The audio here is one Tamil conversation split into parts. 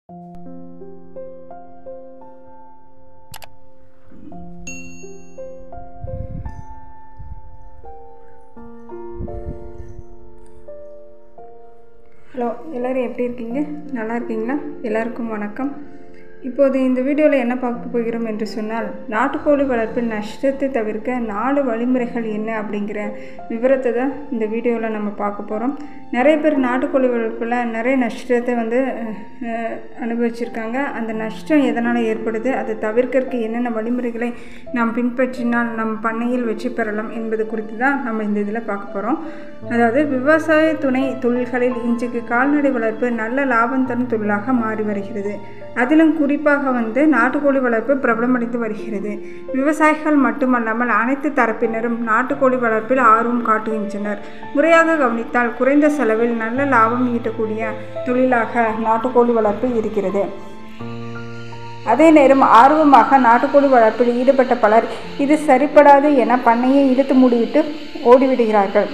ஹலோ எல்லோரும் எப்படி இருக்கீங்க நல்லா இருக்கீங்களா எல்லாருக்கும் வணக்கம் இப்போது இந்த வீடியோவில் என்ன பார்க்க போகிறோம் என்று சொன்னால் நாட்டுக்கோழி வளர்ப்பில் நஷ்டத்தை தவிர்க்க நாலு வழிமுறைகள் என்ன அப்படிங்கிற விவரத்தை தான் இந்த வீடியோவில் நம்ம பார்க்க போகிறோம் நிறைய பேர் நாட்டுக்கோழி வளர்ப்பில் நிறைய நஷ்டத்தை வந்து அஹ், அனுபவிச்சிருக்காங்க அந்த நஷ்டம் எதனால் ஏற்படுது அதை தவிர்க்கறதுக்கு என்னென்ன வழிமுறைகளை நாம் பின்பற்றினால் நம் பண்ணையில் வெற்றி பெறலாம் என்பது குறித்து தான் நம்ம இந்த இதில் பார்க்க போகிறோம் அதாவது விவசாய துணை தொழில்களில் இன்றைக்கு கால்நடை வளர்ப்பு நல்ல லாபம் தரும் தொழிலாக மாறி வருகிறது அதிலும் குறிப்பாக வந்து நாட்டுக்கோழி வளர்ப்பு பிரபலமடைந்து வருகிறது விவசாயிகள் மட்டுமல்லாமல் அனைத்து தரப்பினரும் நாட்டுக்கோழி வளர்ப்பில் ஆர்வம் காட்டுகின்றனர் முறையாக கவனித்தால் குறைந்த செலவில் நல்ல லாபம் ஈட்டக்கூடிய தொழிலாக நாட்டுக்கோழி வளர்ப்பு இருக்கிறது அதே நேரம் ஆர்வமாக நாட்டுக்கோழி வளர்ப்பில் ஈடுபட்ட பலர் இது சரிப்படாது என பண்ணையை இழுத்து மூடிவிட்டு ஓடிவிடுகிறார்கள்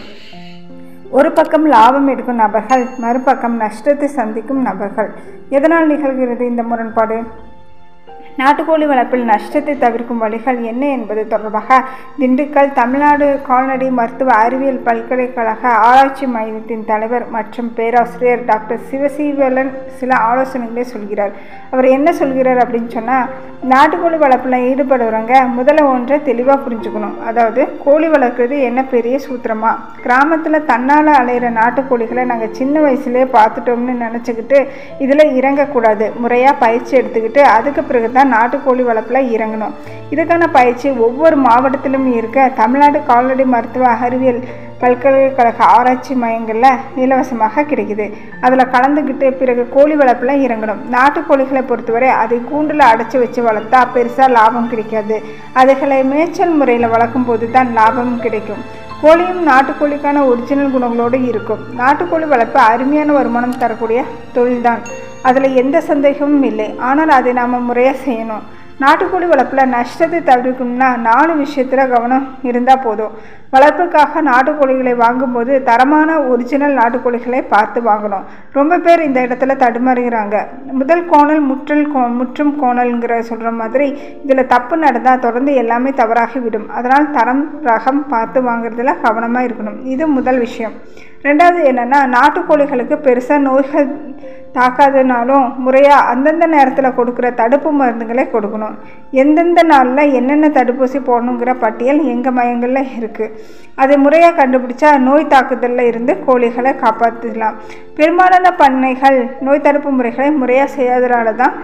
ஒரு பக்கம் லாபம் எடுக்கும் நபர்கள் மறுபக்கம் நஷ்டத்தை சந்திக்கும் நபர்கள் எதனால் நிகழ்கிறது இந்த முரண்பாடு நாட்டுக்கோழி வளர்ப்பில் நஷ்டத்தை தவிர்க்கும் வழிகள் என்ன என்பது தொடர்பாக திண்டுக்கல் தமிழ்நாடு கால்நடை மருத்துவ அறிவியல் பல்கலைக்கழக ஆராய்ச்சி மையத்தின் தலைவர் மற்றும் பேராசிரியர் டாக்டர் சிவசீவலன் சில ஆலோசனைகளை சொல்கிறார் அவர் என்ன சொல்கிறார் அப்படின்னு சொன்னால் நாட்டுக்கோழி வளர்ப்பில் ஈடுபடுறவங்க முதல்ல ஒன்றை தெளிவாக புரிஞ்சுக்கணும் அதாவது கோழி வளர்க்குறது என்ன பெரிய சூத்திரமா கிராமத்தில் தன்னால் அலையிற நாட்டுக்கோழிகளை நாங்கள் சின்ன வயசுலேயே பார்த்துட்டோம்னு நினச்சிக்கிட்டு இதில் இறங்கக்கூடாது முறையாக பயிற்சி எடுத்துக்கிட்டு அதுக்கு பிறகு தான் நாட்டுக்கோழி வளர்ப்பில் இறங்கணும் இதுக்கான பயிற்சி ஒவ்வொரு மாவட்டத்திலும் இருக்க தமிழ்நாடு கால்நடை மருத்துவ அறிவியல் பல்கலைக்கழக ஆராய்ச்சி மையங்களில் இலவசமாக கிடைக்குது அதில் கலந்துக்கிட்டு பிறகு கோழி வளர்ப்பில் இறங்கணும் நாட்டுக்கோழிகளை பொறுத்தவரை அதை கூண்டில் அடைச்சி வச்சு வளர்த்தா பெருசாக லாபம் கிடைக்காது அதுகளை மேய்ச்சல் முறையில் வளர்க்கும் போது தான் லாபம் கிடைக்கும் கோழியும் நாட்டுக்கோழிக்கான ஒரிஜினல் குணங்களோடு இருக்கும் நாட்டுக்கோழி வளர்ப்பு அருமையான வருமானம் தரக்கூடிய தொழில்தான் அதில் எந்த சந்தேகமும் இல்லை ஆனால் அதை நாம் முறையாக செய்யணும் நாட்டுக்கோழி வளர்ப்பில் நஷ்டத்தை தவிர்க்கணும்னா நாலு விஷயத்தில் கவனம் இருந்தால் போதும் வளர்ப்புக்காக நாட்டுக்கோழிகளை வாங்கும்போது தரமான ஒரிஜினல் நாட்டுக்கோழிகளை பார்த்து வாங்கணும் ரொம்ப பேர் இந்த இடத்துல தடுமாறுகிறாங்க முதல் கோணல் முற்றல் கோ முற்றும் கோணல்ங்கிற சொல்கிற மாதிரி இதில் தப்பு நடந்தால் தொடர்ந்து எல்லாமே தவறாகிவிடும் அதனால் தரம் ரகம் பார்த்து வாங்குறதுல கவனமாக இருக்கணும் இது முதல் விஷயம் ரெண்டாவது என்னென்னா நாட்டுக்கோழிகளுக்கு பெருசாக நோய்கள் தாக்காதனாலும் முறையாக அந்தந்த நேரத்தில் கொடுக்குற தடுப்பு மருந்துகளை கொடுக்கணும் எந்தெந்த நாளில் என்னென்ன தடுப்பூசி போடணுங்கிற பட்டியல் எங்கள் மையங்களில் இருக்குது அதை முறையாக கண்டுபிடிச்சா நோய் தாக்குதலில் இருந்து கோழிகளை காப்பாற்றலாம் பெரும்பாலான பண்ணைகள் நோய் தடுப்பு முறைகளை முறையாக செய்யாதனால தான்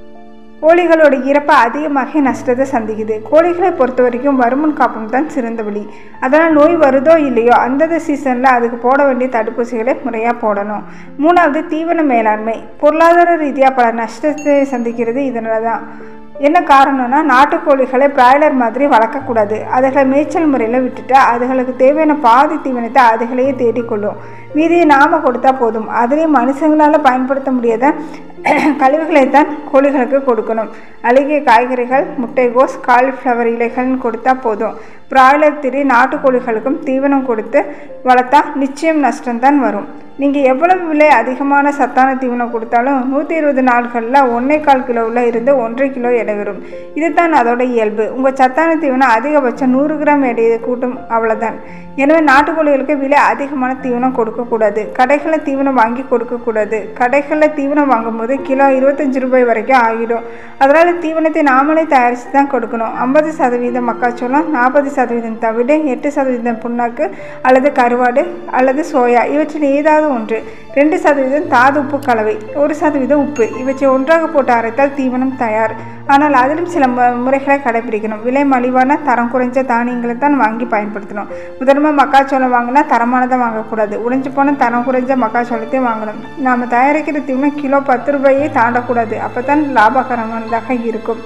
கோழிகளோட இறப்பு அதிகமாக நஷ்டத்தை சந்திக்குது கோழிகளை பொறுத்த வரைக்கும் வருமுன் காப்பம் தான் சிறந்த வழி அதனால் நோய் வருதோ இல்லையோ அந்தந்த சீசனில் அதுக்கு போட வேண்டிய தடுப்பூசிகளை முறையாக போடணும் மூணாவது தீவன மேலாண்மை பொருளாதார ரீதியாக பல நஷ்டத்தை சந்திக்கிறது இதனால தான் என்ன காரணம்னா நாட்டுக்கோழிகளை பிராய்லர் மாதிரி வளர்க்கக்கூடாது அதுகளை மேய்ச்சல் முறையில் விட்டுட்டு அதுகளுக்கு தேவையான பாதி தீவனத்தை அதுகளையே தேடிக்கொள்ளும் மீதியை நாம் கொடுத்தா போதும் அதுலேயும் மனுஷங்களால் பயன்படுத்த முடியாத கழிவுகளை தான் கோழிகளுக்கு கொடுக்கணும் அழுகிய காய்கறிகள் முட்டைகோஸ் காலிஃப்ளவர் இலைகள்னு கொடுத்தா போதும் பிராய்லர் திரி நாட்டுக்கோழிகளுக்கும் தீவனம் கொடுத்து வளர்த்தா நிச்சயம் நஷ்டம்தான் வரும் நீங்கள் எவ்வளவு விலை அதிகமான சத்தான தீவனம் கொடுத்தாலும் நூற்றி இருபது நாட்களில் ஒன்றே கால் கிலோவில் இருந்து ஒன்றரை கிலோ எடை வரும் இதுதான் அதோட இயல்பு உங்கள் சத்தான தீவனம் அதிகபட்சம் நூறு கிராம் எடையை கூட்டும் அவ்வளோதான் எனவே நாட்டுக்கோழிகளுக்கு விலை அதிகமான தீவனம் கொடுக்கக்கூடாது கடைகளில் தீவனம் வாங்கி கொடுக்கக்கூடாது கடைகளில் தீவனம் வாங்கும்போது கிலோ இருபத்தஞ்சி ரூபாய் வரைக்கும் ஆகிடும் அதனால் தீவனத்தை நாமளே தயாரித்து தான் கொடுக்கணும் ஐம்பது சதவீதம் மக்காச்சோளம் நாற்பது சதவீதம் தவிடு எட்டு சதவீதம் புண்ணாக்கு அல்லது கருவாடு அல்லது சோயா இவற்றில் ஏதாவது ஒன்று ரெண்டு சதவீதம் தாது உப்பு கலவை ஒரு சதவீதம் உப்பு இவற்றை ஒன்றாக போட்டு அரைத்தால் தீவனம் தயார் ஆனால் அதிலும் சில மு- முறைகளை கடைபிடிக்கணும் விலை மலிவான தரம் குறைஞ்ச தானியங்களை தான் வாங்கி பயன்படுத்தணும் உதாரணமாக மக்காச்சோளம் வாங்கினா தரமானதை வாங்கக்கூடாது உடைஞ்சு போன தரம் குறைஞ்ச மக்காச்சோளத்தை வாங்கணும் நாம் தயாரிக்கிற தீவனம் கிலோ பத்து ரூபாயே தாண்டக்கூடாது அப்போ தான் லாபகரமானதாக இருக்கும்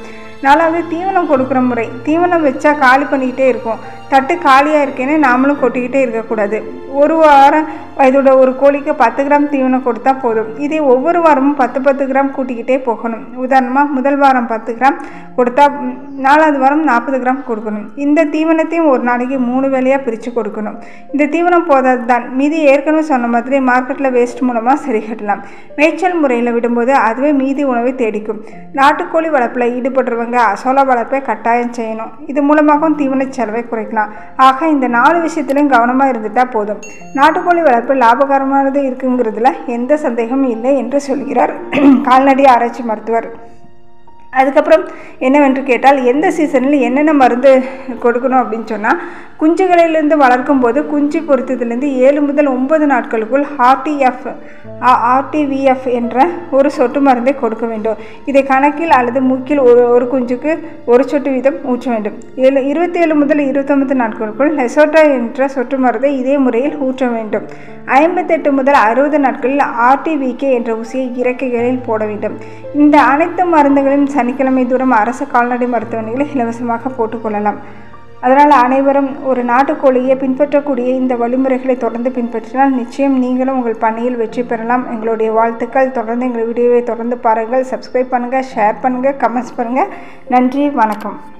நாலாவது தீவனம் கொடுக்குற முறை தீவனம் வச்சா காலி பண்ணிக்கிட்டே இருக்கும் தட்டு காலியாக இருக்கேன்னு நாமளும் கொட்டிக்கிட்டே இருக்கக்கூடாது ஒரு வாரம் இதோட ஒரு கோழிக்கு பத்து கிராம் தீவனம் கொடுத்தா போதும் இதே ஒவ்வொரு வாரமும் பத்து பத்து கிராம் கூட்டிக்கிட்டே போகணும் உதாரணமாக முதல் வாரம் பத்து கிராம் கொடுத்தா ம், நாலாவது வாரம் நாற்பது கிராம் கொடுக்கணும் இந்த தீவனத்தையும் ஒரு நாளைக்கு மூணு வேலையாக பிரித்து கொடுக்கணும் இந்த தீவனம் போதாது தான் மீதி ஏற்கனவே சொன்ன மாதிரி மார்க்கெட்டில் வேஸ்ட் மூலமாக சரி கட்டலாம் மேய்ச்சல் முறையில் விடும்போது அதுவே மீதி உணவை தேடிக்கும் நாட்டுக்கோழி வளர்ப்பில் ஈடுபடுறவங்க அசோலா வளர்ப்பை கட்டாயம் செய்யணும் இது மூலமாகவும் தீவன செலவை குறைக்கலாம் ஆக இந்த நாலு விஷயத்திலும் கவனமாக இருந்துட்டால் போதும் நாட்டுக்கோழி வளர்ப்பு லாபகரமானது இருக்குங்கிறதுல எந்த சந்தேகமும் இல்லை என்று சொல்கிறார் கால்நடை ஆராய்ச்சி மருத்துவர் அதுக்கப்புறம் என்னவென்று கேட்டால் எந்த சீசனில் என்னென்ன மருந்து கொடுக்கணும் அப்படின்னு சொன்னால் குஞ்சுகளிலிருந்து வளர்க்கும் போது குஞ்சு பொறுத்ததுலேருந்து ஏழு முதல் ஒன்பது நாட்களுக்குள் ஆர்டிஎஃப் ஆர்டிவிஎஃப் என்ற ஒரு சொட்டு மருந்தை கொடுக்க வேண்டும் இதை கணக்கில் அல்லது மூக்கில் ஒரு ஒரு குஞ்சுக்கு ஒரு சொட்டு வீதம் ஊற்ற வேண்டும் ஏழு இருபத்தி ஏழு முதல் இருபத்தொன்பது நாட்களுக்குள் லெசோட்டா என்ற சொட்டு மருந்தை இதே முறையில் ஊற்ற வேண்டும் ஐம்பத்தெட்டு முதல் அறுபது நாட்களில் ஆர்டிவிகே என்ற ஊசியை இறக்கைகளில் போட வேண்டும் இந்த அனைத்து மருந்துகளையும் சனிக்கிழமை தூரம் அரசு கால்நடை மருத்துவமனைகளில் இலவசமாக போட்டுக்கொள்ளலாம் அதனால் அனைவரும் ஒரு நாட்டுக்கோழியை பின்பற்றக்கூடிய இந்த வழிமுறைகளை தொடர்ந்து பின்பற்றினால் நிச்சயம் நீங்களும் உங்கள் பணியில் வெற்றி பெறலாம் எங்களுடைய வாழ்த்துக்கள் தொடர்ந்து எங்கள் வீடியோவை தொடர்ந்து பாருங்கள் சப்ஸ்கிரைப் பண்ணுங்கள் ஷேர் பண்ணுங்கள் கமெண்ட்ஸ் பண்ணுங்கள் நன்றி வணக்கம்